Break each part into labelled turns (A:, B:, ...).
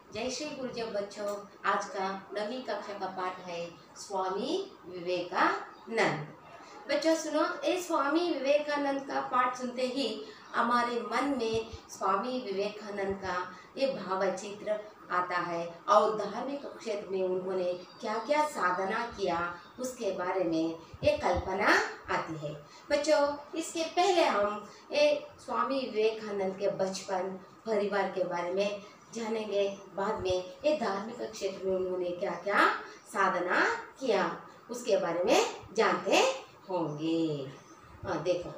A: जय श्री गुरुजब बच्चों आज का नवी कक्षा का पाठ है स्वामी विवेकानंद बच्चों सुनो ये स्वामी विवेकानंद का पाठ सुनते ही हमारे मन में स्वामी विवेकानंद का ये भावचित्र आता है और धार्मिक क्षेत्र में उन्होंने क्या क्या साधना किया उसके बारे में एक कल्पना आती है बच्चों इसके पहले हम ये स्वामी विवेकानंद के बचपन परिवार के बारे में जानेंगे बाद में ये धार्मिक क्षेत्र में उन्होंने क्या क्या साधना किया उसके बारे में जानते होंगे हाँ देखो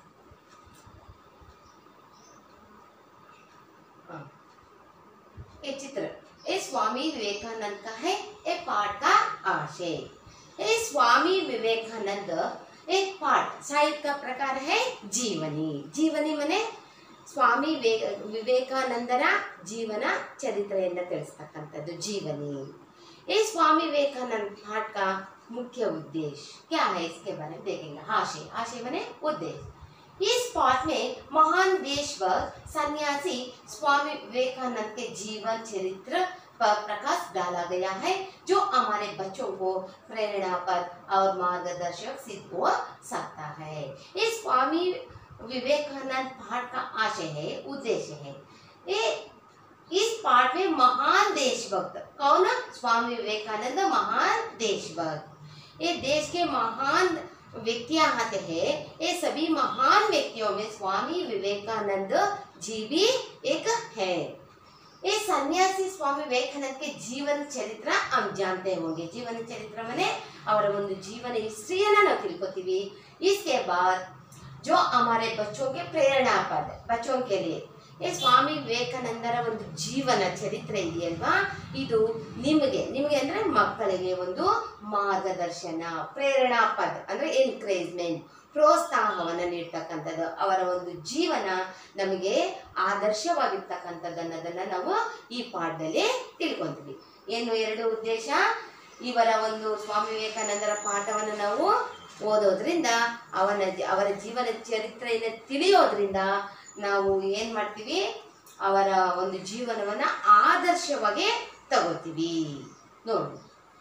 A: हाँ ये चित्र ये स्वामी विवेकानंद का है ये पाठ का आशय ये स्वामी विवेकानंद एक पाठ साहित्य का प्रकार है जीवनी जीवನಿ ಮನೆ ಸ್ವಾಮಿ ವೇ ವಿವೇಕಾನಂದರ ಜೀವನ ಚರಿತ್ರೆಯನ್ನು ತಿಳಿಸ್ತಕ್ಕಂಥದ್ದು ಜೀವನಿ ये स्वामी विवेकानंद पाठ का मुख्य उद्देश्य क्या है इसके बारे में देखेंगे आशय आशय बने उद्देश्य इस पाठ में महान देशभक्त सन्यासी स्वामी विवेकानंद के जीवन चरित्र पर प्रकाश डाला गया है जो हमारे बच्चों को प्रेरणापद और मार्गदर्शक सिद्ध हो सकता है इस स्वामी विवेकानंद पाठ का आशय है उद्देश्य है ये इस पाठ में महान देशभक्त कौन स्वामी विवेकानंद महान देशभक्त ये देश के महान व्यक्तियां आते हैं ये सभी महान व्यक्तियों में स्वामी विवेकानंद जी भी एक है ये सन्यासी स्वामी विवेकानंद के जीवन चरित्र हम जानते होंगे जीवन चरित्र ಮನೆ ಅವರ ಒಂದು ಜೀವನ ಹಿಸ್ಟ್ರಿಯನ್ನ ನಾವು ತಿಳ್ಕೊತೀವಿ इसके बाद जो हमारे बच्चों के प्रेरणा पद बच्चों के लिए ಈ ಸ್ವಾಮಿ ವಿವೇಕಾನಂದರ ಒಂದು ಜೀವನ ಚರಿತ್ರೆ ಇದೆಯಲ್ವಾ ಇದು ನಿಮಗೆ ನಿಮಗೆ ಅಂದ್ರೆ ಮಕ್ಕಳಿಗೆ ಒಂದು ಮಾರ್ಗದರ್ಶನ ಪ್ರೇರಣಾ ಪದ ಅಂದ್ರೆ ಎನ್ಕರೇಜ್ಮೆಂಟ್ ಪ್ರೋತ್ಸಾಹವನ್ನು ನೀಡ್ತಕ್ಕಂಥದ್ದು ಅವರ ಒಂದು ಜೀವನ ನಮಗೆ ಆದರ್ಶವಾಗಿರ್ತಕ್ಕಂಥದ್ದು ಅನ್ನೋದನ್ನ ನಾವು ಈ ಪಾಠದಲ್ಲಿ ತಿಳ್ಕೊಂತೀವಿ ಏನು ಎರಡು ಉದ್ದೇಶ ಇವರ ಒಂದು ಸ್ವಾಮಿ ವಿವೇಕಾನಂದರ ಪಾಠವನ್ನು ನಾವು ಓದೋದ್ರಿಂದ ಅವನ ಜ- ಅವರ ಜೀವನ ಚರಿತ್ರೆಯನ್ನು ತಿಳಿಯೋದ್ರಿಂದ ನಾವು ಏನು ಮಾಡ್ತೀವಿ ಅವರ ಒಂದು ಜೀವನವನ್ನು ಆದರ್ಶವಾಗಿ ತಗೋತೀವಿ ನೋಡಿ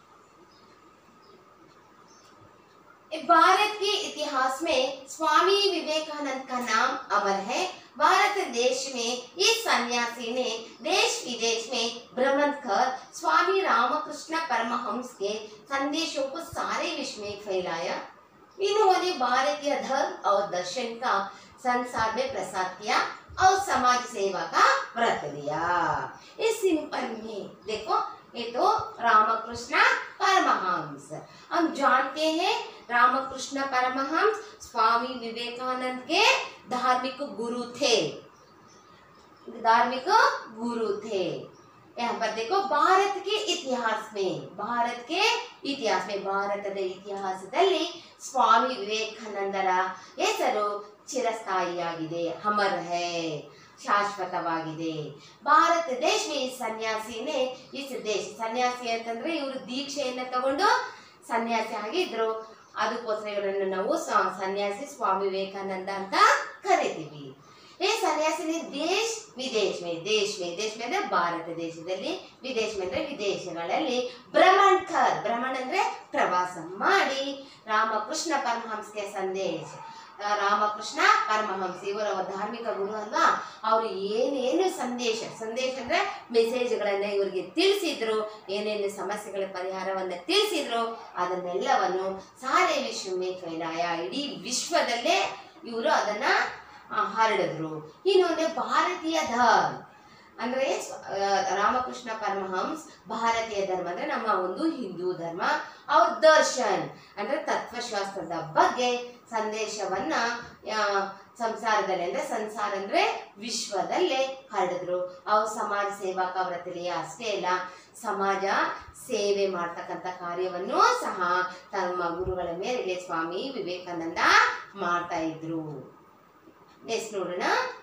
A: भारत के इतिहास में स्वामी विवेकानंद का नाम अमर है भारत देश में इस सन्यासी ने देश विदेश में भ्रमण कर स्वामी रामकृष्ण परमहंस के संदेशों को सारे विश्व में फैलाया इन्होंने भारतीय धर्म और दर्शन का संसार में प्रसार किया और समाज सेवा का व्रत लिया इस सिंपल में देखो ये तो रामकृष्ण परमहंस हम जानते हैं रामकृष्ण परमहंस स्वामी विवेकानंद के धार्मिक गुरु थे धार्मिक गुरु थे यहाँ पर देखो ಭಾರತ के इतिहास में ಭಾರತ के ಇತಿಹಾಸ में ಭಾರತದ ಇತಿಹಾಸದಲ್ಲಿ ಸ್ವಾಮಿ ವಿವೇಕಾನಂದರ ಹೆಸರು ಚಿರಸ್ಥಾಯಿಯಾಗಿದೆ ಅಮರ್ ಹೈ ಶಾಶ್ವತವಾಗಿದೆ ಭಾರತ ದೇಶ में इस ಸನ್ಯಾಸಿ ने इस ದೇಶ ಸನ್ಯಾಸಿ ಅಂತಂದ್ರೆ ಇವರು ದೀಕ್ಷೆಯನ್ನ ತಗೊಂಡು ಸನ್ಯಾಸಿ ಆಗಿದ್ರು ಅದಕ್ಕೋಸ್ಕರ ಇವರನ್ನು ನಾವು ಸ- ಸನ್ಯಾಸಿ ಸ್ವಾಮಿ ವಿವೇಕಾನಂದ ಅಂತ ಕರಿತೀವಿ ಈ ಸನ್ಯಾಸಿನಿ ದೇಶ ವಿದೇಶ ಮೇ ದೇಶ ಮೇ ದೇಶ ಮೇ ಅಂದ್ರೆ ಭಾರತ ದೇಶದಲ್ಲಿ ವಿದೇಶ ಮೇ ಅಂದ್ರೆ ವಿದೇಶಗಳಲ್ಲಿ ಭ್ರಮಣ ಕರ್ ಭ್ರಮಣ ಅಂದ್ರೆ ಪ್ರವಾಸ ಮಾಡಿ ರಾಮಕೃಷ್ಣ ಪರಮಹಂಸಕ್ಕೆ ಸಂದೇಶ ಆ, ರಾಮಕೃಷ್ಣ ಪರಮಹಂಸ ಇವರ ಧಾರ್ಮಿಕ ಗುರು ಅಲ್ವಾ ಅವರು ಏನೇನು ಸಂದೇಶ ಸಂದೇಶ ಅಂದ್ರೆ ಮೆಸೇಜ್ಗಳನ್ನ ಇವರಿಗೆ ತಿಳಿಸಿದ್ರು ಏನೇನು ಸಮಸ್ಯೆಗಳ ಪರಿಹಾರವನ್ನ ತಿಳಿಸಿದ್ರು ಅದನ್ನೆಲ್ಲವನ್ನು ಸಾರೆ ವಿಶ್ವ ಮೇ ಫೈಲಾಯ ಇಡೀ ವಿಶ್ವದಲ್ಲೇ ಇವರು ಅದನ್ನ ಆ, ಹರಡಿದ್ರು ಇನ್ನೊಂದು ಭಾರತೀಯ ಧರ್ಮ ಅಂದ್ರೆ ಸ್ವ- ಆ, ರಾಮಕೃಷ್ಣ ಪರಮಹಂಸ್ ಭಾರತೀಯ ಧರ್ಮ ಅಂದ್ರೆ ನಮ್ಮ ಒಂದು ಹಿಂದೂ ಧರ್ಮ ಅವ್ರ ದರ್ಶನ್ ಅಂದ್ರೆ ತತ್ವಶಾಸ್ತ್ರದ ಬಗ್ಗೆ ಸಂದೇಶವನ್ನ ಆ, ಸಂಸಾರದಲ್ಲಿ ಅಂದ್ರೆ ಸಂಸಾರ ಅಂದ್ರೆ ವಿಶ್ವದಲ್ಲೇ ಹರಡಿದ್ರು ಅವ್ರು ಸಮಾಜ ಸೇವಕ ವ್ರತಲಿಯ ಅಷ್ಟೇ ಅಲ್ಲ ಸಮಾಜ ಸೇವೆ ಮಾಡ್ತಕ್ಕಂಥ ಕಾರ್ಯವನ್ನು ಸಹ ತಮ್ಮ ಗುರುಗಳ ಮೇರೆಗೆ ಸ್ವಾಮಿ ವಿವೇಕಾನಂದ ಮಾಡ್ತಾ ಇದ್ರು ನೆಕ್ಸ್ಟ್ ನೋಡೋಣ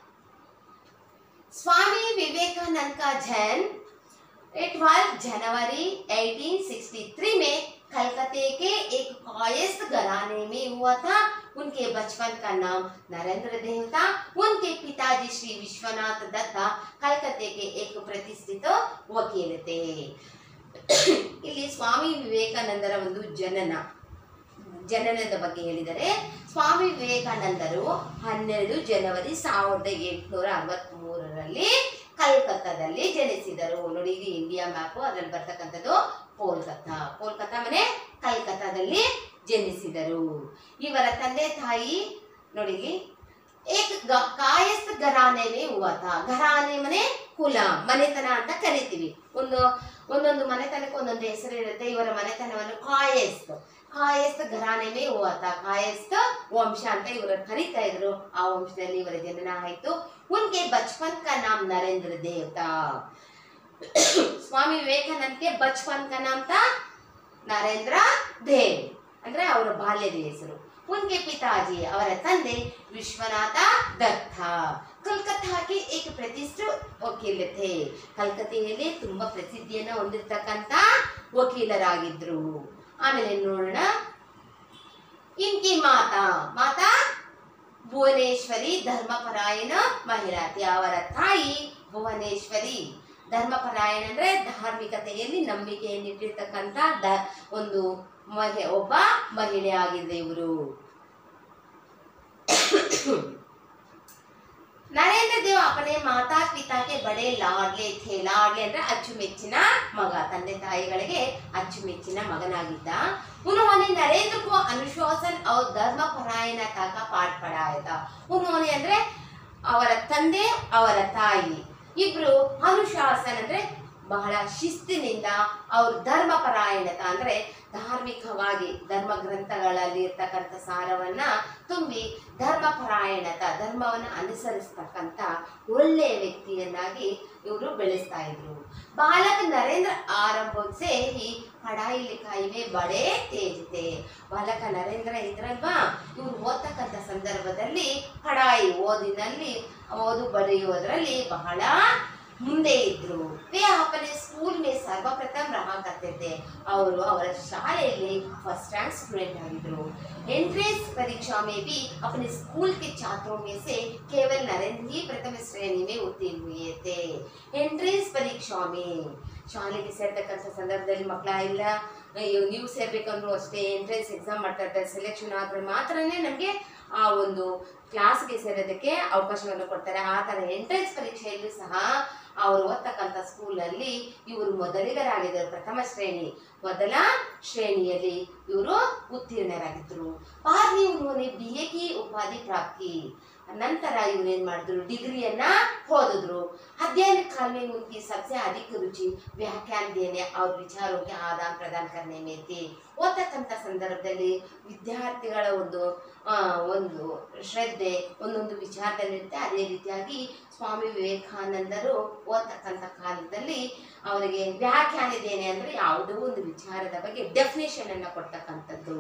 A: स्वामी विवेकानंद का जन्म 12 जनवरी 1863 में कलकत्ते के एक कायस्थ घराने में हुआ था उनके बचपन का नाम नरेंद्र देव था उनके पिताजी श्री विश्वनाथ दत्ता कलकत्ते के एक प्रतिष्ठित वकील थे ಇಲ್ಲಿ ಸ್ವಾಮಿ ವಿವೇಕಾನಂದರ ಒಂದು ಜನನ ಜನನದ ಬಗ್ಗೆ ಹೇಳಿದರೆ ಸ್ವಾಮಿ ವಿವೇಕಾನಂದರು ಹನ್ನೆರಡು ಜನವರಿ ಸಾವಿರದ ಎಂಟುನೂರ ಅರವತ್ತ್ಮೂರರಲ್ಲಿ ಕಲ್ಕತ್ತಾದಲ್ಲಿ ಜನಿಸಿದರು ನೋಡಿ ಇದು ಇಂಡಿಯಾ ಮ್ಯಾಪು ಅದರಲ್ಲಿ ಬರ್ತಕ್ಕಂಥದ್ದು ಕೋಲ್ಕತ್ತಾ ಕೋಲ್ಕತ್ತಾ ಮನೆ ಕಲ್ಕತ್ತಾದಲ್ಲಿ ಜನಿಸಿದರು ಇವರ ತಂದೆ ತಾಯಿ ನೋಡಿ ಇಲ್ಲಿ ಏಕ್ ಗ- ಕಾಯಸ್ಥ ಘರಾನೆನೇ ಹುವಾತ ಘರಾನೆ ಮನೆ ಕುಲ ಮನೆತನ ಅಂತ ಕರಿತೀವಿ ಒಂದು ಒಂದೊಂದು ಮನೆತನಕ್ಕೆ ಒಂದೊಂದು ಹೆಸರು ಇರುತ್ತೆ ಇವರ ಮನೆತನವನ್ನು ಕಾಯಸ್ತ್ ಕಾಯಸ್ಥ ಘರಾನೆನೇ ಹುವಾತ ಕಾಯಸ್ಥ ವಂಶ ಅಂತ ಇವರು ಕರೀತಾ ಇದ್ರು ಆ ವಂಶದಲ್ಲಿ ಇವರ ಜನನ ಆಯ್ತು ಉನ್ಕೆ ಬಚ್ಪನ್ ಕಾ ನಾಮ್ ನರೇಂದ್ರ ದೇವತಾ ಸ್ವಾಮಿ ವಿವೇಕಾನಂದಕ್ಕೆ ಬಚ್ಪನ್ ಕಾ ನಾಮ್ ತಾ ನರೇಂದ್ರ ದೇವ್ ಅಂದ್ರೆ ಅವರ ಬಾಲ್ಯದ ಹೆಸರು ಉನ್ಕೆ ಪಿತಾಜಿ ಅವರ ತಂದೆ ವಿಶ್ವನಾಥ ದತ್ತ ಕಲ್ಕತ್ತಾಗೆ ಏಕ ಪ್ರತಿಷ್ಠಿತ ವಕೀಲತೆ ಕಲ್ಕತ್ತೆಯಲ್ಲಿ ತುಂಬಾ ಪ್ರಸಿದ್ಧಿಯನ್ನ ಹೊಂದಿರತಕ್ಕಂತ ವಕೀಲರಾಗಿದ್ರು ಆಮೇಲೆ ನೋಡೋಣ ಇನ್ಕಿ ಮಾತಾ ಮಾತಾ ಭುವನೇಶ್ವರಿ ಧರ್ಮಪರಾಯಣ ಮಹಿಳಾತಿ ಅವರ ತಾಯಿ ಭುವನೇಶ್ವರಿ ಧರ್ಮಪರಾಯಣ ಅಂದ್ರೆ ಧಾರ್ಮಿಕತೆಯಲ್ಲಿ ನಂಬಿಕೆಯನ್ನಿಟ್ಟಿರ್ತಕ್ಕಂಥ ದ ಒಂದು ಮಹಿ ಒಬ್ಬ ಮಹಿಳೆ ಆಗಿದ್ರೆ ಇವರು ನರೇಂದ್ರ ದೇವ್ ಅಪನೆ ಮಾತಾ ಪಿತಾಕ್ಕೆ ಬಡೆ ಲಾಡ್ಲೆ ಥೇ ಲಾಡ್ಲೆ ಅಂದ್ರೆ ಅಚ್ಚುಮೆಚ್ಚಿನ ಮಗ ತಂದೆ ತಾಯಿಗಳಿಗೆ ಅಚ್ಚುಮೆಚ್ಚಿನ ಮಗನಾಗಿದ್ದ ಉನ್ಹೋನೆ ನರೇಂದ್ರ ಕೋ ಅನುಶಾಸನ್ ಅವ್ರ ಧರ್ಮ ಪರಾಯಣತಾ ಕಾ ಪಾಠ ಪಡಾಯ ತಾ ಉನ್ಹೋನೆ ಅಂದ್ರೆ ಅವರ ತಂದೆ ಅವರ ತಾಯಿ ಇಬ್ರು ಅನುಶಾಸನ ಅಂದ್ರೆ ಬಹಳ ಶಿಸ್ತಿನಿಂದ ಅವ್ರ ಧರ್ಮ ಪರಾಯಣತ ಅಂದ್ರೆ ಧಾರ್ಮಿಕವಾಗಿ ಧರ್ಮ ಗ್ರಂಥಗಳಲ್ಲಿ ಇರ್ತಕ್ಕಂಥ ಸಾರವನ್ನ ತುಂಬಿ ಧರ್ಮ ಪರಾಯಣತ ಧರ್ಮವನ್ನು ಅನುಸರಿಸ್ತಕ್ಕಂಥ ಒಳ್ಳೆಯ ವ್ಯಕ್ತಿಯನ್ನಾಗಿ ಇವರು ಬೆಳೆಸ್ತಾ ಇದ್ರು ಬಾಲಕ ನರೇಂದ್ರ ಆರಂಭ ಸೇ ಹಿ ಪಡಾಯಿ ಲಿಖಾಯಿವೆ ಬಡೇ ತೇಜಿತೆ ಬಾಲಕ ನರೇಂದ್ರ ಇದ್ರಲ್ವಾ ಇವ್ರು ಓದ್ತಕ್ಕಂಥ ಸಂದರ್ಭದಲ್ಲಿ ಪಡಾಯಿ ಓದಿನಲ್ಲಿ ಓದು ಬರೆಯುವುದರಲ್ಲಿ ಬಹಳ ಮುಂದೆ ಇದ್ರು वे अपने स्कूल में सर्वप्रथम रहा करते थे ಅವರು ಅವರ ಶಾಲೆಯಲ್ಲಿ ಫಸ್ಟ್ ರ್ಯಾಂಕ್ ಸ್ಟೂಡೆಂಟ್ ಆಗಿದ್ರು एंट्रेंस परीक्षा में भी अपने स्कूल के छात्रों में से केवल नरेंद्र ही प्रथम श्रेणी में उत्तीर्ण हुए थे एंट्रेंस परीक्षा में ಶಾಲೆಗೆ ಸೇರ್ತಕ್ಕಂಥ ಸಂದರ್ಭದಲ್ಲಿ ಮಕ್ಕಳ ಇಲ್ಲ ಅಯ್ಯೋ, ನೀವು ಸೇರ್ಬೇಕಂದ್ರೂ ಅಷ್ಟೇ ಎಂಟ್ರೆನ್ಸ್ ಎಕ್ಸಾಮ್ ಮಾಡ್ತಾ ಇರ್ತಾರೆ ಸೆಲೆಕ್ಷನ್ ಆದ್ರೆ ಮಾತ್ರನೇ ನಮಗೆ ಆ ಒಂದು ಕ್ಲಾಸ್ಗೆ ಸೇರೋದಕ್ಕೆ ಅವಕಾಶವನ್ನು ಕೊಡ್ತಾರೆ ಆ ಥರ ಎಂಟ್ರೆನ್ಸ್ ಪರೀಕ್ಷೆಯಲ್ಲೂ ಸಹ ಅವರು ಓದ್ತಕ್ಕಂಥ ಸ್ಕೂಲಲ್ಲಿ ಇವರು ಮೊದಲಿಗರಾಗಿದ್ದರು ಪ್ರಥಮ ಶ್ರೇಣಿ ಮೊದಲ ಶ್ರೇಣಿಯಲ್ಲಿ ಇವರು ಉತ್ತೀರ್ಣರಾಗಿದ್ದರು ಬಾರ್ನಿ ಉನ್ಹೋನೆ ಬಿ ಎ ಕಿ ಉಪಾಧಿ ಪ್ರಾಪ್ತಿ ನಂತರ ಇವ್ರು ಏನ್ ಮಾಡಿದ್ರು ಡಿಗ್ರಿಯನ್ನ ಓದಿದ್ರು अध्ययन काल में उनकी सबसे अधिक रुचि व्याख्यान देने और विचारों के आदान प्रदान करने में थी ಓದ್ತಕ್ಕಂಥ ಸಂದರ್ಭದಲ್ಲಿ ವಿದ್ಯಾರ್ಥಿಗಳ ಒಂದು ಆ, ಒಂದು ಶ್ರದ್ಧೆ ಒಂದೊಂದು ವಿಚಾರದಲ್ಲಿರುತ್ತೆ ಅದೇ ರೀತಿಯಾಗಿ ಸ್ವಾಮಿ ವಿವೇಕಾನಂದರು ಓದ್ತಕ್ಕಂಥ ಕಾಲದಲ್ಲಿ ಅವರಿಗೆ ವ್ಯಾಖ್ಯಾನ ಇದೇನೆ ಅಂದ್ರೆ ಯಾವುದೋ ಒಂದು ವಿಚಾರದ ಬಗ್ಗೆ ಡೆಫಿನೇಷನ್ ಅನ್ನ ಕೊಡ್ತಕ್ಕಂಥದ್ದು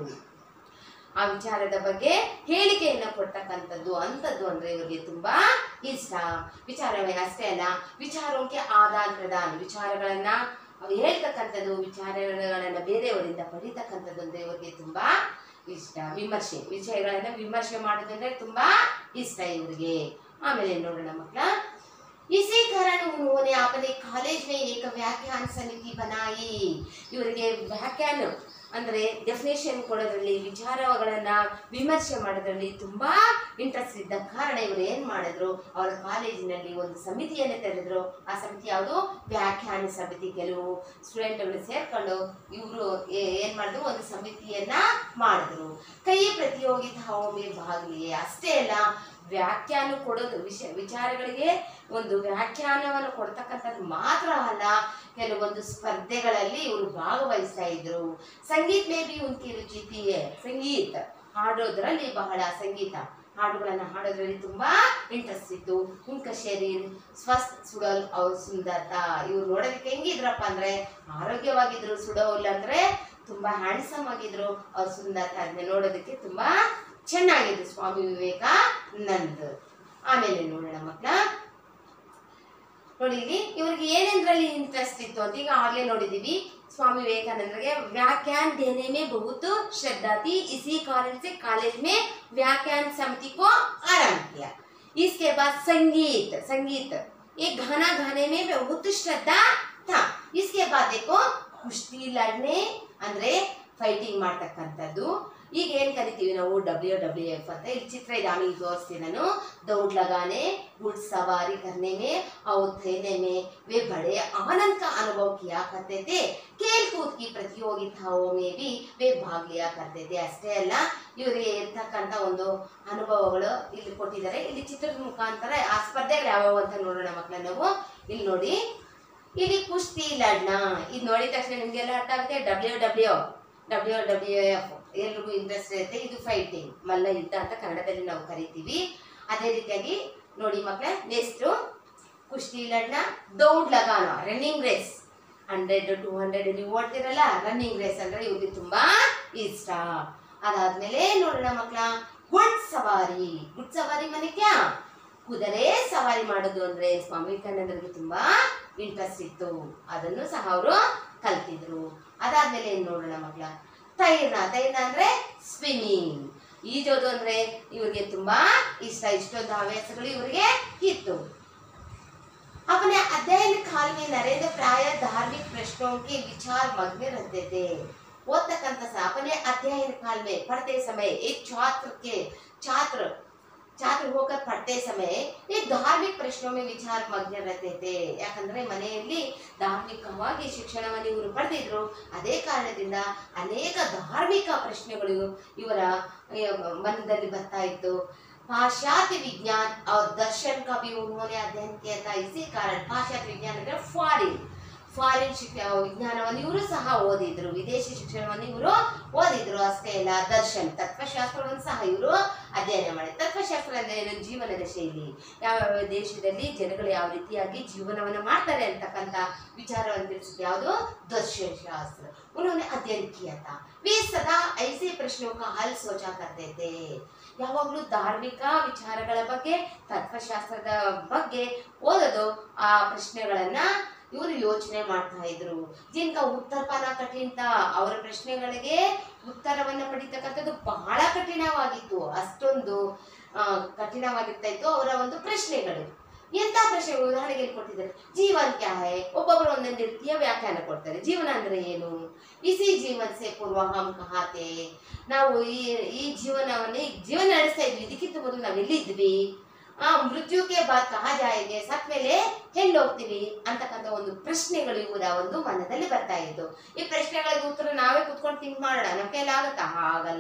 A: ಆ ವಿಚಾರದ ಬಗ್ಗೆ ಹೇಳಿಕೆಯನ್ನ ಕೊಡ್ತಕ್ಕಂಥದ್ದು ಅಂಥದ್ದು ಅಂದ್ರೆ ಇವರಿಗೆ ತುಂಬಾ ಇಷ್ಟ ವಿಚಾರವೇ ಅಷ್ಟೇ ಅಲ್ಲ ವಿಚಾರಕ್ಕೆ ಆದಾನ ಪ್ರದಾನ ವಿಚಾರಗಳನ್ನ ಅವ್ರು ಹೇಳ್ತಕ್ಕಂಥದ್ದು ವಿಚಾರಗಳನ್ನ ಬೇರೆಯವರಿಂದ ಪಡಿತಕ್ಕಂಥದ್ದು ಅಂದ್ರೆ ಇವರಿಗೆ ತುಂಬಾ ಇಷ್ಟ ವಿಮರ್ಶೆ ವಿಷಯಗಳನ್ನ ವಿಮರ್ಶೆ ಮಾಡೋದಂದ್ರೆ ತುಂಬಾ ಇಷ್ಟ ಇವರಿಗೆ ಆಮೇಲೆ ನೋಡೋಣ ಮಕ್ಕಳ इसी कारण उन्होंने अपने कॉलेज में एक व्याख्यान समिति बनाई ಇವರಿಗೆ ವ್ಯಾಖ್ಯಾನ ಅಂದ್ರೆ ಡೆಫಿನೇಷನ್ ಕೊಡೋದ್ರಲ್ಲಿ ವಿಚಾರಗಳನ್ನ ವಿಮರ್ಶೆ ಮಾಡೋದ್ರಲ್ಲಿ ತುಂಬಾ ಇಂಟ್ರೆಸ್ಟ್ ಇದ್ದ ಕಾರಣ ಇವರು ಏನ್ ಮಾಡಿದ್ರು ಅವರ ಕಾಲೇಜಿನಲ್ಲಿ ಒಂದು ಸಮಿತಿಯನ್ನು ತೆರೆದ್ರು ಆ ಸಮಿತಿ ಯಾವುದು ವ್ಯಾಖ್ಯಾನ ಸಮಿತಿ ಕೆಲವು ಸ್ಟೂಡೆಂಟ್ಗಳು ಸೇರ್ಕೊಂಡು ಇವರು ಏನ್ ಮಾಡಿದ್ರು ಒಂದು ಸಮಿತಿಯನ್ನ ಮಾಡಿದ್ರು ಕೈ ಪ್ರತಿಯೋಗಿತಾವೊಮ್ಮೆ ಭಾಗಲಿಯೇ ಅಷ್ಟೇ ಅಲ್ಲ ವ್ಯಾಖ್ಯಾನ ಕೊಡೋದು ವಿಷಯ ವಿಚಾರಗಳಿಗೆ ಒಂದು ವ್ಯಾಖ್ಯಾನವನ್ನು ಕೊಡ್ತಕ್ಕಂಥದ್ದು ಮಾತ್ರ ಅಲ್ಲ ಕೆಲವೊಂದು ಸ್ಪರ್ಧೆಗಳಲ್ಲಿ ಇವರು ಭಾಗವಹಿಸ್ತಾ ಇದ್ರು ಸಂಗೀತ ಮೇ ಬಿ ಉನ್ಕಿ ರುಚಿ ಥಿ ಹೈ. ಸಂಗೀತ ಹಾಡೋದ್ರಲ್ಲಿ ಬಹಳ ಸಂಗೀತ ಹಾಡುಗಳನ್ನ ಹಾಡೋದ್ರಲ್ಲಿ ತುಂಬಾ ಇಂಟ್ರೆಸ್ಟ್ ಇತ್ತು ಉನ್ಕ ಶರೀರ್ ಸ್ವಸ್ಥ ಸುಡಲ್ ಅವ್ರ ಸುಂದರತಾ ಇವ್ರು ನೋಡೋದಕ್ಕೆ ಹೆಂಗಿದ್ರಪ್ಪ ಅಂದ್ರೆ ಆರೋಗ್ಯವಾಗಿದ್ರು ಸುಡೋಲ್ಲ ಅಂದ್ರೆ ತುಂಬಾ ಹ್ಯಾಂಡ್ಸಮ್ ಆಗಿದ್ರು ಅವ್ರ ಸುಂದರತಾ ಅದನ್ನ ನೋಡೋದಕ್ಕೆ ತುಂಬಾ ಚೆನ್ನಾಗಿದ್ರು ಸ್ವಾಮಿ ವಿವೇಕಾನಂದ್ ಆಮೇಲೆ ನೋಡೋಣ ಮಕ್ಕಳ ನೋಡಿ ಇಲ್ಲಿ ಇವ್ರಿಗೆ ಏನೇನ್ರಲ್ಲಿ ಇಂಟ್ರೆಸ್ಟ್ ಇತ್ತು ಅಂತ ಈಗ ಆಗ್ಲೇ ನೋಡಿದೀವಿ स्वामी विवेकानंद के व्याख्यान देने में बहुत श्रद्धा थी इसी कारण से कॉलेज में व्याख्यान समिति को आरंभ किया इसके बाद संगीत संगीत ये गाना गाने में बहुत श्रद्धा था इसके बाद देखो ಕುಸ್ತಿ ಲಡ್ನೆ ಅಂದ್ರೆ ಫೈಟಿಂಗ್ ಮಾಡ್ತಕ್ಕಂಥದ್ದು ಈಗ ಏನ್ ಕರಿತೀವಿ ನಾವು ಡಬ್ಲ್ಯೂ ಡಬ್ಲ್ಯೂ ಎಫ್ ಅಂತ ಇಲ್ಲಿ ಚಿತ್ರ ಇದೆ ಆಮೇಲೆ ತೋರಿಸ್ತೀನಿ ನಾನು दौड़ लगाने घुड़ सवारी करने में और खेलने में वे बड़े आनंद का अनुभव किया करते थे खेल कूद की प्रतियोगिताओं में भी वे भाग लिया करते थे ಅಷ್ಟೇ ಅಲ್ಲ ಇವರಿಗೆ ಇರ್ತಕ್ಕಂಥ ಒಂದು ಅನುಭವಗಳು ಇಲ್ಲಿ ಕೊಟ್ಟಿದ್ದಾರೆ ಇಲ್ಲಿ ಚಿತ್ರದ ಮುಖಾಂತರ ಆ ಸ್ಪರ್ಧೆಗಳು ಯಾವ್ಯಾವ ಅಂತ ನೋಡೋಣ ಮಕ್ಕಳ ನಾವು ಇಲ್ಲಿ ನೋಡಿ ಇಲ್ಲಿ ಕುಸ್ತಿ ಲಡ್ನ ಇದು ನೋಡಿದ ತಕ್ಷಣ ನಿಮ್ಗೆಲ್ಲ ಅರ್ಥ ಆಗುತ್ತೆ W W W W F ಎಲ್ರಿಗೂ ಇಂಟ್ರೆಸ್ಟ್ ಇರುತ್ತೆ ಇದು ಫೈಟಿಂಗ್ ಮಲ್ಲ ಯುದ್ಧ ಅಂತ ಕನ್ನಡದಲ್ಲಿ ನಾವು ಕರಿತೀವಿ ಅದೇ ರೀತಿಯಾಗಿ ನೋಡಿ ಮಕ್ಕಳೇ ನೆಕ್ಸ್ಟ್ ಕುಸ್ತಿ ಲಡ್ನ ದೌಡ್ ಲಗಾನ running race hundred two hundred ನೀವು ಓಡ್ತಿರಲ್ಲ ರನ್ನಿಂಗ್ ರೇಸ್ ಅಂದ್ರೆ ಇವ್ರಿಗೆ ತುಂಬಾ ಇಷ್ಟ ಅದಾದ್ಮೇಲೆ ನೋಡೋಣ ಮಕ್ಕಳ ಗುಡ್ ಸವಾರಿ ಗುಡ್ ಸವಾರಿ ಮನೆ ಕ್ಯಾ ಕುದುರೆ ಸವಾರಿ ಮಾಡೋದು ಅಂದ್ರೆ ಸ್ವಾಮಿ ವಿವೇಕಾನಂದರಿಗೆ ತುಂಬಾ ಇಂಟ್ರೆಸ್ಟ್ ಇತ್ತು ಅದನ್ನು ಸಹ ಅವರು ಕಲ್ತಿದ್ರು ಅದಾದ್ಮೇಲೆ ಏನ್ ನೋಡೋಣ ಮಕ್ಕಳ ತೈರ್ನ ತೈರ್ನ ಅಂದ್ರೆ ಸ್ವಿಮ್ಮಿಂಗ್ ಈಜೋದು ಅಂದ್ರೆ ಇವ್ರಿಗೆ ತುಂಬಾ ಇಷ್ಟ ಇಷ್ಟೊಂದು ಹವ್ಯಾಸಗಳು ಇವ್ರಿಗೆ ಇತ್ತು अपने अध्ययन काल में नरेंद्र प्राय धार्मिक प्रश्नों के विचार मग्न रहते थे ಓದ್ತಕ್ಕಂಥ ಸಹ अपने अध्ययन काल में पढ़ते समय एक छात्र के छात्र छात्र होकर पढ़ते समय एक धार्मिक प्रश्नों में विचार मग्न रहते थे ಯಾಕಂದ್ರೆ ಮನೆಯಲ್ಲಿ ಧಾರ್ಮಿಕವಾಗಿ ಶಿಕ್ಷಣವನ್ನು ಇವರು ಪಡೆದಿದ್ರು ಅದೇ ಕಾರಣದಿಂದ ಅನೇಕ ಧಾರ್ಮಿಕ ಪ್ರಶ್ನೆಗಳು ಇವರ ಆ, ಮನದಲ್ಲಿ ಬರ್ತಾ ಇತ್ತು पाश्चात्य विज्ञान और दर्शन का भी उन्होंने अध्ययन किया था इसी कारण पाश्चात्ಯ ವಿಜ್ಞಾನ ಅಂದ್ರೆ ಫಾರಿನ್ ಫಾರಿನ್ ಶಿಕ್ಷ ವಿಜ್ಞಾನವನ್ನು ಇವರು ಸಹ ಓದಿದ್ರು ವಿದೇಶಿ ಶಿಕ್ಷಣವನ್ನು ಇವರು ಓದಿದ್ರು ಅಷ್ಟೇ ಅಲ್ಲ ದರ್ಶನ್ ತತ್ವಶಾಸ್ತ್ರವನ್ನು ಸಹ ಇವರು ಅಧ್ಯಯನ ಮಾಡಿ ತತ್ವಶಾಸ್ತ್ರ ಅಂದ್ರೆ ಏನು ಜೀವನದ ಶೈಲಿ ಯಾವ ಯಾವ ದೇಶದಲ್ಲಿ ಜನಗಳು ಯಾವ ರೀತಿಯಾಗಿ ಜೀವನವನ್ನು ಮಾಡ್ತಾರೆ ಅಂತಕ್ಕಂಥ ವಿಚಾರವನ್ನು ತಿಳಿಸಿದ ಯಾವುದು ದರ್ಶನ್ ಶಾಸ್ತ್ರ उन्होंने अध्ययन किया था वे सदा ऐसे प्रश्नों का हल सोचा करते थे ಯಾವಾಗಲೂ ಧಾರ್ಮಿಕ ವಿಚಾರಗಳ ಬಗ್ಗೆ ತತ್ವಶಾಸ್ತ್ರದ ಬಗ್ಗೆ ಓದೋದು ಆ ಪ್ರಶ್ನೆಗಳನ್ನ ಇವರು ಯೋಚನೆ ಮಾಡ್ತಾ ಇದ್ರು ಜಿನ್ಕ ಉತ್ತರ ಪಾನ ಕಠಿಣ ಅವರ ಪ್ರಶ್ನೆಗಳಿಗೆ ಉತ್ತರವನ್ನ ಪಡಿತಕ್ಕಂಥದ್ದು ಬಹಳ ಕಠಿಣವಾಗಿತ್ತು ಅಷ್ಟೊಂದು ಆ, ಕಠಿಣವಾಗಿರ್ತಾ ಇತ್ತು ಅವರ ಒಂದು ಪ್ರಶ್ನೆಗಳು ಎಂತ ಪ್ರಶ್ನೆಗಳು ಉದಾಹರಣೆಗೆ ಇಲ್ಲಿ ಕೊಟ್ಟಿದ್ದಾರೆ ಜೀವನ್ ಕ್ಯಾ ಹೈ ಒಬ್ಬೊಬ್ಬರು ಒಂದೊಂದು ರೀತಿಯ ವ್ಯಾಖ್ಯಾನ ಕೊಡ್ತಾರೆ ಜೀವನ ಅಂದ್ರೆ ಏನು ಇಸಿ ಜೀವನ್ ಸೆ ಪೂರ್ವ ಹಮ್ ಕಹಾತೆ ನಾವು ಈ ಈ ಜೀವನವನ್ನೇ ಜೀವನ ನಡೆಸ್ತಾ ಇದ್ವಿ ಇದಕ್ಕಿಂತ ಮೊದಲು ನಾವು ಎಲ್ಲಿದ್ವಿ ಆ ಮೃತ್ಯುಗೆ ಬಾದ್ ಕಹ ಜಾಯಿಗೆ ಸತ್ ಮೇಲೆ ಎಲ್ಲಿ ಹೋಗ್ತೀವಿ ಅಂತಕ್ಕಂಥ ಒಂದು ಪ್ರಶ್ನೆಗಳು ಇವರ ಒಂದು ಮನದಲ್ಲಿ ಬರ್ತಾ ಇತ್ತು ಈ ಪ್ರಶ್ನೆಗಳಿಗೆ ಉತ್ತರ ನಾವೇ ಕುತ್ಕೊಂಡು ಥಿಂಕ್ ಮಾಡೋಣ ನಮ್ಮ ಕೈಲಾಗತ್ತಾ ಆಗಲ್ಲ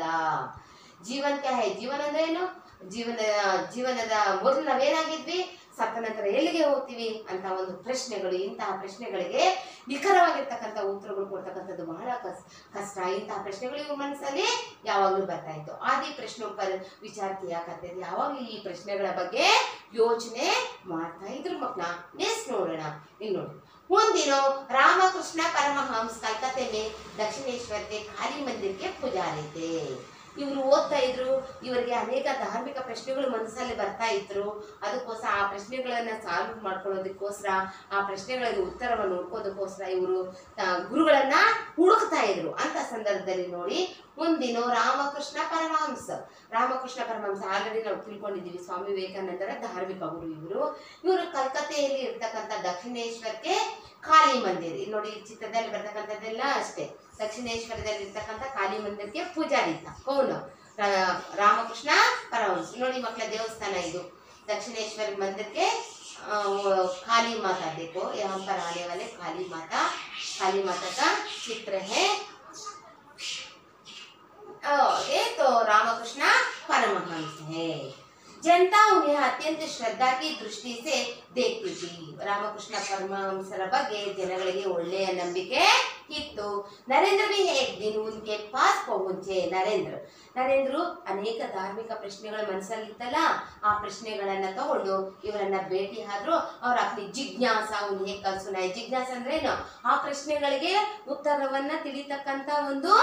A: ಜೀವನ್ ಕ್ಯಾ ಹೈ ಜೀವನ ಅಂದ್ರೆ ಏನು ಜೀವನ ಜೀವನದ ಮೊದಲು ನಾವೇನಾಗಿದ್ವಿ ಸತ್ತ ನಂತರ ಎಲ್ಲಿಗೆ ಹೋಗ್ತೀವಿ ಅಂತ ಒಂದು ಪ್ರಶ್ನೆಗಳು ಇಂತಹ ಪ್ರಶ್ನೆಗಳಿಗೆ ನಿಖರವಾಗಿರ್ತಕ್ಕಂಥ ಉತ್ತರಗಳು ಕೊಡ್ತಕ್ಕಂಥದ್ದು ಬಹಳ ಕಸ್ ಕಷ್ಟ ಇಂತಹ ಪ್ರಶ್ನೆಗಳು ಇವ್ರ ಮನಸ್ಸಲ್ಲಿ ಯಾವಾಗಲೂ ಬರ್ತಾ ಇತ್ತು ಆದಿ ಪ್ರಶ್ನೆ ಪರ್ ವಿಚಾರ ಯಾಕಂತಂದ್ರೆ ಯಾವಾಗಲೂ ಈ ಪ್ರಶ್ನೆಗಳ ಬಗ್ಗೆ ಯೋಚನೆ ಮಾಡ್ತಾ ಇದ್ರು ಮಕ್ಕಳ ನೆಕ್ಸ್ಟ್ ನೋಡೋಣ ಇಲ್ಲಿ ನೋಡಿ ಒಂದಿನ ರಾಮಕೃಷ್ಣ ಪರಮಹಂಸ ಕಲ್ಕತ್ತೆ ಮೇ ದಕ್ಷಿಣೇಶ್ವರ के काली मंदिर के पुजारी थे ಇವರು ಓದ್ತಾ ಇದ್ರು ಇವರಿಗೆ ಅನೇಕ ಧಾರ್ಮಿಕ ಪ್ರಶ್ನೆಗಳು ಮನಸ್ಸಲ್ಲಿ ಬರ್ತಾ ಇದ್ರು ಅದಕ್ಕೋಸ್ಕರ ಆ ಪ್ರಶ್ನೆಗಳನ್ನ ಸಾಲ್ವ್ ಮಾಡ್ಕೊಳ್ಳೋದಕ್ಕೋಸ್ಕರ ಆ ಪ್ರಶ್ನೆಗಳಿಗೆ ಉತ್ತರವನ್ನು ಹುಡ್ಕೋದಕ್ಕೋಸ್ಕರ ಇವರು ಗುರುಗಳನ್ನ ಹುಡುಕ್ತಾ ಇದ್ರು ಅಂತ ಸಂದರ್ಭದಲ್ಲಿ ನೋಡಿ ಒಂದಿನ ರಾಮಕೃಷ್ಣ ಪರಮಹಂಸ ರಾಮಕೃಷ್ಣ ಪರಮಹಂಸ ಆಲ್ರೆಡಿ ನಾವು ತಿಳ್ಕೊಂಡಿದ್ದೀವಿ ಸ್ವಾಮಿ ವಿವೇಕಾನಂದರ ಧಾರ್ಮಿಕ ಗುರು ಇವರು ಇವರು ಕಲ್ಕತ್ತೆಯಲ್ಲಿ ಇರ್ತಕ್ಕಂಥ ದಕ್ಷಿಣೇಶ್ವರಕ್ಕೆ ಕಾಳಿ ಮಂದಿರ ಇಲ್ಲಿ ನೋಡಿ ಈ ಚಿತ್ರದಲ್ಲಿ ಬರ್ತಕ್ಕಂಥದ್ದೆಲ್ಲ ಅಷ್ಟೇ ದಕ್ಷಿಣೇಶ್ವರದಲ್ಲಿ ಇರ್ತಕ್ಕಂಥ ಕಾಳಿ ಮಂದಿರಕ್ಕೆ ಪೂಜಾರಿ ಇದ್ದ ಕೌನು ರಾ- ರಾಮಕೃಷ್ಣ ಪರಮಹಂಸ ನೋಡಿ ಮಕ್ಕಳ ದೇವಸ್ಥಾನ ಇದು दक्षिणेश्वर मंदिर के अ, वो काली माता देखो यहाँ पर आने वाले काली माता काली माता का चित्र है अ, ये तो रामकृष्ण परमहंस है जनता उन्हें अत्यंत श्रद्धा की दृष्टि से देखती थी ರಾಮಕೃಷ್ಣ ಪರಮಹಂಸರ ಬಗ್ಗೆ ಜನಗಳಿಗೆ ಒಳ್ಳೆಯ ನಂಬಿಕೆ ಇತ್ತು ನರೇಂದ್ರ भी एक दिन उनके पास पहुंचे ನರೇಂದ್ರ ನರೇಂದ್ರು ಅನೇಕ ಧಾರ್ಮಿಕ ಪ್ರಶ್ನೆಗಳ ಮನಸ್ಸಲ್ಲಿತ್ತಲ್ಲ ಆ ಪ್ರಶ್ನೆಗಳನ್ನ ತಗೊಂಡು ಇವರನ್ನ ಭೇಟಿ ಆದ್ರು ಅವ್ರ ಅಪ್ನಿ ಜಿಜ್ಞಾಸ ಉನ್ಹೆ ಕಲ್ ಸುನಾಯಿ ಜಿಜ್ಞಾಸ ಅಂದ್ರೆ ಏನು ಆ ಪ್ರಶ್ನೆಗಳಿಗೆ ಉತ್ತರವನ್ನ ತಿಳಿತಕ್ಕಂತ ಒಂದು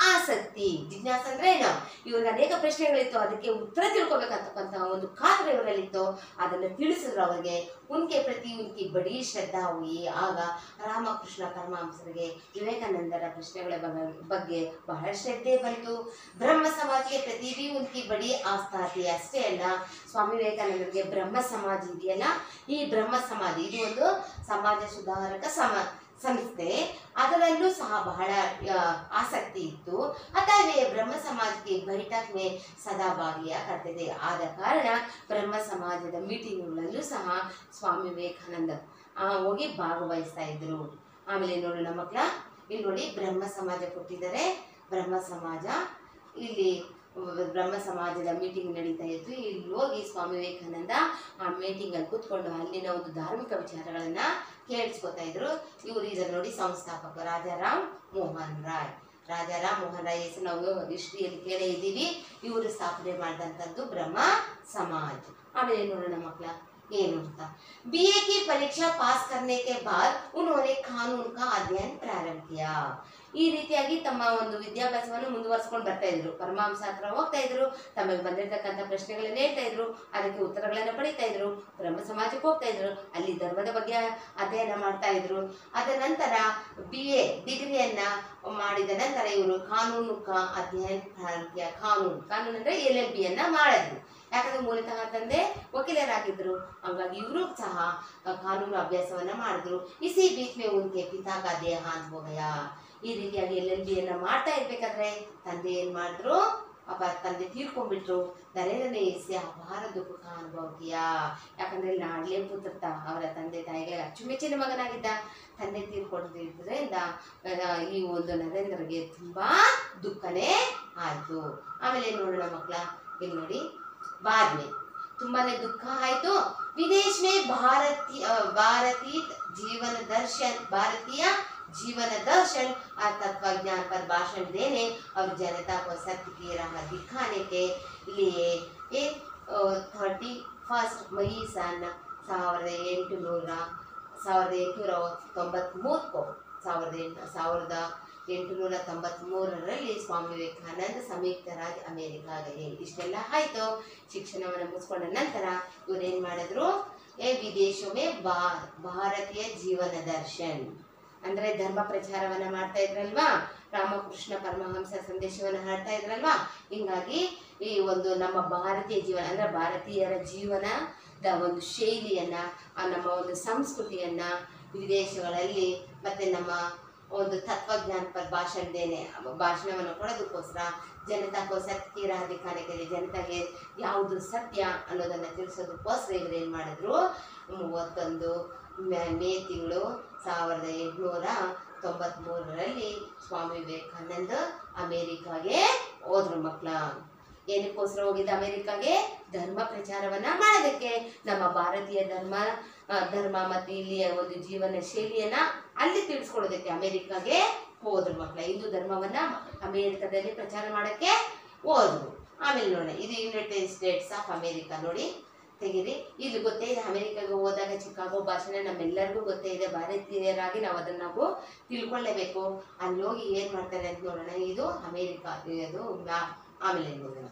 A: ಆಸಕ್ತಿ ಜಿಜ್ಞಾಸ ಅಂದ್ರೆ ಏನು ಇವ್ರಿಗೆ ಅನೇಕ ಪ್ರಶ್ನೆಗಳಿತ್ತು ಅದಕ್ಕೆ ಉತ್ತರ ತಿಳ್ಕೊಬೇಕಂತಕ್ಕಂತಹ ಒಂದು ಕಾತರ ಇವರಲ್ಲಿತ್ತು ಅದನ್ನು ತಿಳಿಸಿದ್ರು ಅವರಿಗೆ ಉನ್ಕೆ ಪ್ರತಿ ಉನ್ಕಿ ಬಡಿ ಶ್ರದ್ಧಾ ಹುಯಿ ಆಗ ರಾಮಕೃಷ್ಣ ಪರಮಹಂಸರಿಗೆ ವಿವೇಕಾನಂದರ ಪ್ರಶ್ನೆಗಳ ಬಗ- ಬಗ್ಗೆ ಬಹಳ ಶ್ರದ್ಧೆ ಬಂತು ಬ್ರಹ್ಮ ಸಮಾಜಕ್ಕೆ ಪ್ರತಿ भी ಉನ್ಕಿ ಬಡಿ ಆಸ್ಥಾ ಥಿ ಅಷ್ಟೇ ಅಲ್ಲ ಸ್ವಾಮಿ ವಿವೇಕಾನಂದರಿಗೆ ಬ್ರಹ್ಮ ಸಮಾಜ ಇದೆಯಲ್ಲ ಈ ಬ್ರಹ್ಮ ಸಮಾಜ ಇದು ಒಂದು ಸಮಾಜ ಸುಧಾರಕ ಸಮ ಸಂಸ್ಥೆ ಅದರಲ್ಲೂ ಸಹ ಬಹಳ ಆ, ಆಸಕ್ತಿ ಇತ್ತು अतः वे ಬ್ರಹ್ಮ ಸಮಾಜಕ್ಕೆ बैठक में ಸದಾ ಭಾಗಿಯ ಕರ್ತಿದೆ ಆದ ಕಾರಣ ಬ್ರಹ್ಮ ಸಮಾಜದ ಮೀಟಿಂಗ್ಗಳಲ್ಲೂ ಸಹ ಸ್ವಾಮಿ ವಿವೇಕಾನಂದ ಆ, ಹೋಗಿ ಭಾಗವಹಿಸ್ತಾ ಇದ್ರು ಆಮೇಲೆ ನೋಡೋಣ ಮಕ್ಕಳ ಇಲ್ಲಿ ನೋಡಿ ಬ್ರಹ್ಮ ಸಮಾಜ ಕೊಟ್ಟಿದ್ದಾರೆ ಬ್ರಹ್ಮ ಸಮಾಜ ಇಲ್ಲಿ ಬ್ರಹ್ಮ ಸಮಾಜದ ಮೀಟಿಂಗ್ ನಡೀತಾ ಇತ್ತು ಇಲ್ಲಿ ಹೋಗಿ ಸ್ವಾಮಿ ವಿವೇಕಾನಂದ ಆ ಮೀಟಿಂಗ್ ಅಲ್ಲಿ ಕೂತ್ಕೊಂಡು ಅಲ್ಲಿನ ಒಂದು ಧಾರ್ಮಿಕ ವಿಚಾರಗಳನ್ನ ಕೇಳಿಸ್ಕೊತಾ ಇದ್ರು ಇವರು ಇದನ್ನ ನೋಡಿ ಸಂಸ್ಥಾಪಕ ರಾಜಾರಾಮ್ ಮೋಹನ್ ರಾಯ್ ರಾಜಾರಾಮ್ ಮೋಹನ್ ರಾಯ್ ಹೆಸರು ನಾವು ಹಿಸ್ಟ್ರಿಯಲ್ಲಿ ಕೇಳೇ ಇದ್ದೀವಿ ಇವರು ಸ್ಥಾಪನೆ ಮಾಡಿದಂಥದ್ದು ಬ್ರಹ್ಮ ಸಮಾಜ್ ಆಮೇಲೆ ನೋಡೋಣ ಮಕ್ಕಳ ಏನು ಅಂತ बी ए की परीक्षा पास करने के बाद उन्होंने कानून का अध्ययन प्रारंभ किया ಈ ರೀತಿಯಾಗಿ ತಮ್ಮ ಒಂದು ವಿದ್ಯಾಭ್ಯಾಸವನ್ನು ಮುಂದುವರಿಸ್ಕೊಂಡು ಬರ್ತಾ ಇದ್ರು ಪರಮಹಂಸ ಹತ್ರ ಹೋಗ್ತಾ ಇದ್ರು ತಮಗೆ ಬಂದಿರತಕ್ಕಂಥ ಪ್ರಶ್ನೆಗಳನ್ನ ಹೇಳ್ತಾ ಇದ್ರು ಅದಕ್ಕೆ ಉತ್ತರಗಳನ್ನ ಪಡಿತಾ ಇದ್ರು ಬ್ರಹ್ಮ ಸಮಾಜಕ್ಕೆ ಹೋಗ್ತಾ ಇದ್ರು ಅಲ್ಲಿ ಧರ್ಮದ ಬಗ್ಗೆ ಅಧ್ಯಯನ ಮಾಡ್ತಾ ಇದ್ರು ಅದ ನಂತರ ಬಿ ಎ ಡಿಗ್ರಿಯನ್ನ ಮಾಡಿದ ನಂತರ ಇವರು ಕಾನೂನು ಕ ಅಧ್ಯಯನ ಪ್ರಾರಂಭ ಕಾನೂನು ಕಾನೂನು ಅಂದ್ರೆ ಎಲ್ ಎಲ್ ಬಿಯನ್ನ ಮಾಡಿದ್ರು ಯಾಕಂದ್ರೆ ಮೂಲತಃ ತಂದೆ ವಕೀಲರಾಗಿದ್ರು ಹಂಗಾಗಿ ಇವರು ಸಹ ಆ, ಕಾನೂನು ಅಭ್ಯಾಸವನ್ನ ಮಾಡಿದ್ರು ಇಸಿ ಬೀಚ್ ಮೇ ಉನ್ಕೆ ಪಿತಾ ಕಾ ದೇಹಾಂತ್ ಹೋ ಗಯಾ ಈ ರೀತಿಯಾಗಿ ಎಲ್ ಎಲ್ ಬಿಯನ್ನ ಮಾಡ್ತಾ ಇರ್ಬೇಕಾದ್ರೆ ತಂದೆ ಏನ್ ಮಾಡಿದ್ರು ಪಾಪ ತಂದೆ ತೀರ್ಕೊಂಡ್ಬಿಟ್ರು ನರೇಂದ್ರನೇ ಇಸಿ ಅಪಾರ ದುಃಖ ಅನುಭವಕಿಯ ಯಾಕಂದ್ರೆ ನಾಡ್ಲೆ ಪುತ್ರತ ಅವರ ತಂದೆ ತಾಯಿಗೆ ಅಚ್ಚುಮೆಚ್ಚಿನ ಮಗನಾಗಿದ್ದ ತಂದೆ ತೀರ್ಕೊಂಡಿದ್ದರಿಂದ ಆ, ಈ ಒಂದು ನರೇಂದ್ರಗೆ ತುಂಬಾ ದುಃಖನೇ ಆಯ್ತು ಆಮೇಲೆ ನೋಡೋಣ ಮಕ್ಕಳ ಇಲ್ಲಿ ನೋಡಿ ಬಾದ್ಮೆ ತುಂಬಾನೇ ದುಃಖ ಆಯ್ತು ವಿದೇಶ में भारतीय अ, भारतीय जीवन दर्शन भारतीय जीवन दर्शन और तत्व ज्ञान पर भाषण देने और जनता को सत्य की राह दिखाने के लिए एक थर्टी फर्स्ट मई सन ಸಾವಿರದ ಎಂಟುನೂರ ಸಾವಿರದ ಎಂಟುನೂರ ತೊಂಬತ್ಮೂರಕ್ಕೂ ಸಾವಿರದ ಎಂಟು ಸಾವಿರದ ಎಂಟುನೂರ ತೊಂಬತ್ಮೂರರಲ್ಲಿ ಸ್ವಾಮಿ ವಿವೇಕಾನಂದ ಸಂಯುಕ್ತ ರಾಜ್ ಅಮೇರಿಕಾಗೆ ಇಷ್ಟೆಲ್ಲ ಆಯ್ತು ಶಿಕ್ಷಣವನ್ನು ಮುಗಿಸ್ಕೊಂಡ ನಂತರ ಇವ್ರು ಏನ್ ಮಾಡಿದ್ರು ಏ ವಿದೇಶಮೇ ಬಾ ಭಾರತೀಯ ಜೀವನ ದರ್ಶನ್ ಅಂದ್ರೆ ಧರ್ಮ ಪ್ರಚಾರವನ್ನ ಮಾಡ್ತಾ ಇದ್ರಲ್ವಾ ರಾಮಕೃಷ್ಣ ಪರಮಹಂಸ ಸಂದೇಶವನ್ನ ಹಾಡ್ತಾ ಇದ್ರಲ್ವಾ ಹಿಂಗಾಗಿ ಈ ಒಂದು ನಮ್ಮ ಭಾರತೀಯ ಜೀವನ ಅಂದ್ರೆ ಭಾರತೀಯರ ಜೀವನದ ಒಂದು ಶೈಲಿಯನ್ನ ಆ ನಮ್ಮ ಒಂದು ಸಂಸ್ಕೃತಿಯನ್ನ ವಿದೇಶಗಳಲ್ಲಿ ಮತ್ತೆ ನಮ್ಮ ಒಂದು ತತ್ವಜ್ಞಾನ ಪರ ಭಾಷಣ ದೇನೆ ಭಾಷಣವನ್ನು ಕೊಡೋದಕ್ಕೋಸ್ಕರ ಜನತಾಕೋ ಸತ್ಯ ರಾಧಿಕಾರಕ್ಕೆ ಜನತೆಗೆ ಯಾವುದು ಸತ್ಯ ಅನ್ನೋದನ್ನ ತಿಳಿಸೋದಕ್ಕೋಸ್ಕರ ಇವ್ರು ಏನು ಮಾಡಿದ್ರು ಮೂವತ್ತೊಂದು ಮೇ ಮೇ ತಿಂಗಳು ಸಾವಿರದ ಎಂಟುನೂರ ತೊಂಬತ್ಮೂರರಲ್ಲಿ ಸ್ವಾಮಿ ವಿವೇಕಾನಂದ ಅಮೇರಿಕಾಗೆ ಹೋದ್ರು ಮಕ್ಕಳ ಏನಕ್ಕೋಸ್ಕರ ಹೋಗಿದ್ದ ಅಮೇರಿಕಾಗೆ ಧರ್ಮ ಪ್ರಚಾರವನ್ನ ಮಾಡೋದಕ್ಕೆ ನಮ್ಮ ಭಾರತೀಯ ಧರ್ಮ ಆ, ಧರ್ಮ ಮತ್ತು ಇಲ್ಲಿಯ ಒಂದು ಜೀವನ ಶೈಲಿಯನ್ನ ಅಲ್ಲಿ ತಿಳಿಸ್ಕೊಡೋದಕ್ಕೆ ಅಮೇರಿಕಾಗೆ ಹೋದ್ರು ಮಕ್ಕಳ ಹಿಂದೂ ಧರ್ಮವನ್ನ ಅಮೇರಿಕಾದಲ್ಲಿ ಪ್ರಚಾರ ಮಾಡಕ್ಕೆ ಹೋದ್ರು ಆಮೇಲೆ ನೋಡೋಣ ಇದು ಯುನೈಟೆಡ್ ಸ್ಟೇಟ್ಸ್ ಆಫ್ ಅಮೇರಿಕಾ ನೋಡಿ ತೆಗೀರಿ ಇಲ್ಲಿ ಗೊತ್ತೇ ಇದೆ ಅಮೆರಿಕಾಗೆ ಹೋದಾಗ ಚಿಕಾಗೋ ಭಾಷೆನ ನಮ್ಮೆಲ್ಲರಿಗೂ ಗೊತ್ತೇ ಇದೆ ಭಾರತೀಯರಾಗಿ ನಾವು ಅದನ್ನ ನಾವು ತಿಳ್ಕೊಳ್ಳೇಬೇಕು ಅಲ್ಲಿ ಹೋಗಿ ಏನ್ ಮಾಡ್ತಾರೆ ಅಂತ ನೋಡೋಣ ಇದು ಅಮೇರಿಕಾ ಇದು ಮ್ಯಾಪ್ ಆಮೇಲೆ ನೋಡೋಣ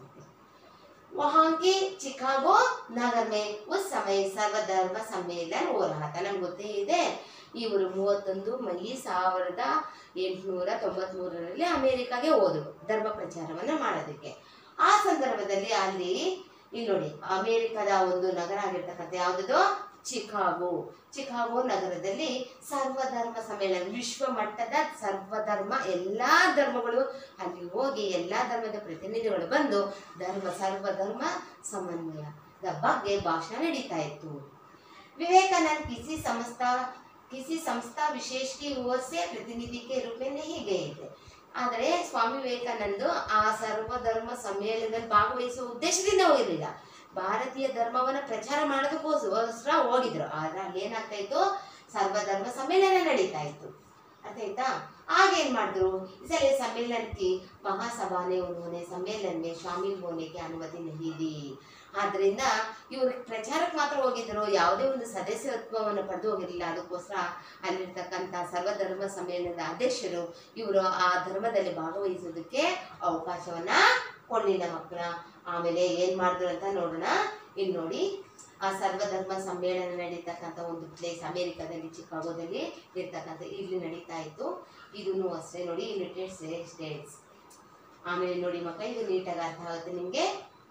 A: वहाँ के चिकागो नगर में उस समय ಸರ್ವಧರ್ಮ ಸಮ್ಮೇಳನ हो रहा था ನಮ್ಗೆ ಗೊತ್ತೇ ಇದೆ ಇವರು ಮೂವತ್ತೊಂದು ಮೈ ಸಾವಿರದ ಎಂಟುನೂರ ತೊಂಬತ್ಮೂರರಲ್ಲಿ ಅಮೇರಿಕಾಗೆ ಹೋದರು ಧರ್ಮ ಪ್ರಚಾರವನ್ನ ಮಾಡೋದಕ್ಕೆ ಆ ಸಂದರ್ಭದಲ್ಲಿ ಅಲ್ಲಿ ಇಲ್ಲಿ ನೋಡಿ ಅಮೇರಿಕದ ಒಂದು ನಗರ ಆಗಿರ್ತಕ್ಕಂಥ ಯಾವುದದು ಚಿಕಾಗೋ ಚಿಕಾಗೋ ನಗರದಲ್ಲಿ ಸರ್ವಧರ್ಮ ಸಮ್ಮೇಳನ ವಿಶ್ವ ಮಟ್ಟದ ಸರ್ವಧರ್ಮ ಎಲ್ಲಾ ಧರ್ಮಗಳು ಅಲ್ಲಿ ಹೋಗಿ ಎಲ್ಲಾ ಧರ್ಮದ ಪ್ರತಿನಿಧಿಗಳು ಬಂದು ಧರ್ಮ ಸರ್ವಧರ್ಮ ಸಮನ್ವಯದ ಬಗ್ಗೆ ಭಾಷಣ ನಡೀತಾ ಇತ್ತು विवेकानंद किसी संस्था किसी संस्था विशेष की ओर से प्रतिनिधि के रूप में नहीं गए थे ಆದರೆ ಸ್ವಾಮಿ ವಿವೇಕಾನಂದ ಆ ಸರ್ವಧರ್ಮ ಸಮ್ಮೇಳನದಲ್ಲಿ ಭಾಗವಹಿಸುವ ಉದ್ದೇಶದಿಂದ ಹೋಗಿರಲಿಲ್ಲ ಭಾರತೀಯ ಧರ್ಮವನ್ನ ಪ್ರಚಾರ ಮಾಡೋದಕ್ಕೋಸ್ಕರ ಹೋಗಿದ್ರು ಆದ್ರೆ ಅಲ್ಲಿ ಏನಾಗ್ತಾ ಇತ್ತು ಸರ್ವಧರ್ಮ ಸಮ್ಮೇಳನ ನಡೀತಾ ಇತ್ತು ಅರ್ಥ ಆಯ್ತಾ ಆಗೇನ್ ಮಾಡಿದ್ರು इसलिए सम्मेलन की महासभा ने उन्होंने सम्मेलन में शामिल होने की अनुमति नहीं दी ಆದ್ರಿಂದ ಇವರು ಪ್ರಚಾರಕ್ಕೆ ಮಾತ್ರ ಹೋಗಿದ್ರು ಯಾವುದೇ ಒಂದು ಸದಸ್ಯತ್ವವನ್ನು ಪಡೆದು ಹೋಗಿರಲಿಲ್ಲ ಅದಕ್ಕೋಸ್ಕರ ಅಲ್ಲಿರ್ತಕ್ಕಂಥ ಸರ್ವಧರ್ಮ ಸಮ್ಮೇಳನದ ಅಧ್ಯಕ್ಷರು ಇವರು ಆ ಧರ್ಮದಲ್ಲಿ ಭಾಗವಹಿಸೋದಕ್ಕೆ ಅವಕಾಶವನ್ನ ಕೊಡಲಿಲ್ಲ ಮಕ್ಕಳ ಆಮೇಲೆ ಏನ್ ಮಾಡಿದ್ರು ಅಂತ ನೋಡೋಣ ಇಲ್ಲಿ ನೋಡಿ ಆ ಸರ್ವಧರ್ಮ ಸಮ್ಮೇಳನ ನಡೀತಕ್ಕಂಥ ಒಂದು ಪ್ಲೇಸ್ ಅಮೆರಿಕದಲ್ಲಿ ಚಿಕಾಗೋದಲ್ಲಿ ಇರ್ತಕ್ಕಂಥ ಇಲ್ಲಿ ನಡೀತಾ ಇತ್ತು ಇದನ್ನು ಅಷ್ಟೇ ನೋಡಿ ಯುನೈಟೆಡ್ ಸ್ಟೇಟ್ಸ್ ಆಮೇಲೆ ನೋಡಿ ಮಕ್ಕಳ ಇದು ನೀಟಾಗಿ ಅರ್ಥ ಆಗುತ್ತೆ ನಿಮಗೆ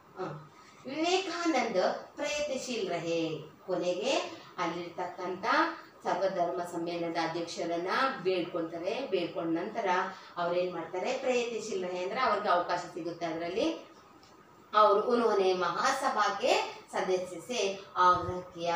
A: ವಿವೇಕಾನಂದ ಪ್ರಯತ್ನಶೀಲ್ ರಹೆ ಕೊನೆಗೆ ಅಲ್ಲಿರ್ತಕ್ಕಂಥ ಸರ್ವಧರ್ಮ ಸಮ್ಮೇಳನದ ಅಧ್ಯಕ್ಷರನ್ನ ಬೇಡ್ಕೊಂತಾರೆ ಬೇಡ್ಕೊಂಡ ನಂತರ ಅವ್ರೇನ್ ಮಾಡ್ತಾರೆ ಪ್ರಯತ್ನಶೀಲ್ ರಹೆ ಅಂದ್ರೆ ಅವ್ರಿಗೆ ಅವಕಾಶ ಸಿಗುತ್ತೆ ಅದರಲ್ಲಿ और उन्होंने महासभा के सदस्य से ಆಗ್ರಹ किया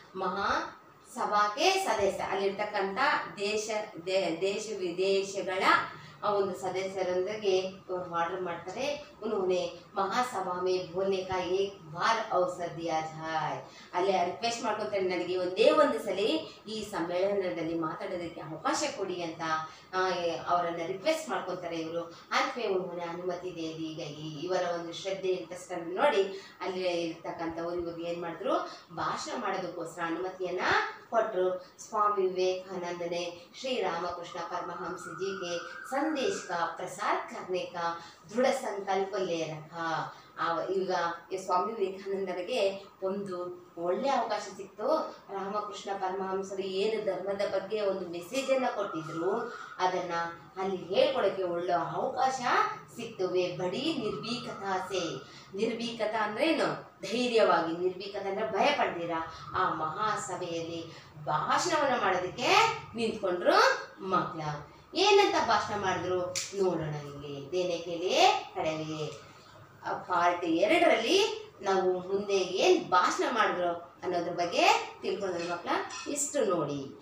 A: ಮಹಾಸಭಾಕ್ಕೆ ಸದಸ್ಯ ಅಲ್ಲಿರ್ತಕ್ಕಂಥ ದೇಶ ದೇ- ದೇಶ ವಿದೇಶಗಳ ಆ ಒಂದು ಸದಸ್ಯರೊಂದಿಗೆ ಆರ್ಡರ್ ಮಾಡ್ತಾರೆ ಉನ್ಹೋನೆ ಮಹಾಸಭಾ ಮೇ ಬೋಲ್ನೆ ಕಾ ಏಕ್ ಬಾರ್ ಅವಸರ ದಿಯಾ ಜಾಯ್ ಅಲ್ಲಿ ರಿಕ್ವೆಸ್ಟ್ ಮಾಡ್ಕೊತಾರೆ ನನಗೆ ಒಂದೇ ಒಂದು ಸಲ ಈ ಸಮ್ಮೇಳನದಲ್ಲಿ ಮಾತಾಡೋದಕ್ಕೆ ಅವಕಾಶ ಕೊಡಿ ಅಂತ ಆ, ಏ- ಅವರನ್ನ ರಿಕ್ವೆಸ್ಟ್ ಮಾಡ್ಕೊತಾರೆ ಇವರು ಅಂತ್ಮೇ ಉನ್ಹೋನೆ ಅನುಮತಿ ದೇದಿ ಈಗ ಈ- ಇವರ ಒಂದು ಶ್ರದ್ಧೆ ಇಂಟ್ರೆಸ್ಟ್ ಅನ್ನು ನೋಡಿ ಅಲ್ಲಿ ಇರ್ತಕ್ಕಂಥವ್ರು ಇವ್ರಿಗೆ ಏನ್ ಮಾಡಿದ್ರು ಭಾಷಣ ಮಾಡೋದಕ್ಕೋಸ್ಕರ ಅನುಮತಿಯನ್ನ ಕೊಟ್ಟರು ಸ್ವಾಮಿ ವಿವೇಕಾನಂದ ने श्री रामकृष्ण परमहंस जी के संदेश का प्रसार करने का दृढ़ संकल्प ले रखा ಆವ- ಈಗ ಈ ಸ್ವಾಮಿ ವಿವೇಕಾನಂದರಿಗೆ ಒಂದು ಒಳ್ಳೆ ಅವಕಾಶ ಸಿಕ್ತು ರಾಮಕೃಷ್ಣ ಪರಮಹಂಸರು ಏನು ಧರ್ಮದ ಬಗ್ಗೆ ಒಂದು ಮೆಸೇಜ್ ಅನ್ನ ಕೊಟ್ಟಿದ್ರು ಅದನ್ನ ಅಲ್ಲಿ ಹೇಳ್ಕೊಡಕ್ಕೆ ಒಳ್ಳೆ ಅವಕಾಶ ಸಿಕ್ತು ವೇ ಬಡಿ ನಿರ್ಭೀಕತಾಸೆ ನಿರ್ಭೀಕತ ಅಂದ್ರೆ ಏನು ಧೈರ್ಯವಾಗಿ ನಿರ್ಭೀಕತ ಅಂದ್ರೆ ಭಯ ಪಡ್ದಿರ ಆ ಮಹಾಸಭೆಯಲ್ಲಿ ಭಾಷಣವನ್ನ ಮಾಡೋದಕ್ಕೆ ನಿಂತ್ಕೊಂಡ್ರು ಮಕ್ಕಳ ಏನಂತ ಭಾಷಣ ಮಾಡಿದ್ರು ನೋಡೋಣ ಇಲ್ಲಿ ದೇನೇಕೆಲೆ ಕಡೆಗೆ ಪಾರ್ಟ್ ಎರಡರಲ್ಲಿ ನಾವು ಮುಂದೆ ಏನ್ ಭಾಷಣ ಮಾಡಿದ್ರು ಅನ್ನೋದ್ರ ಬಗ್ಗೆ ತಿಳ್ಕೊಂಡ್ರೆ ಮಕ್ಕಳ ಇಷ್ಟು ನೋಡಿ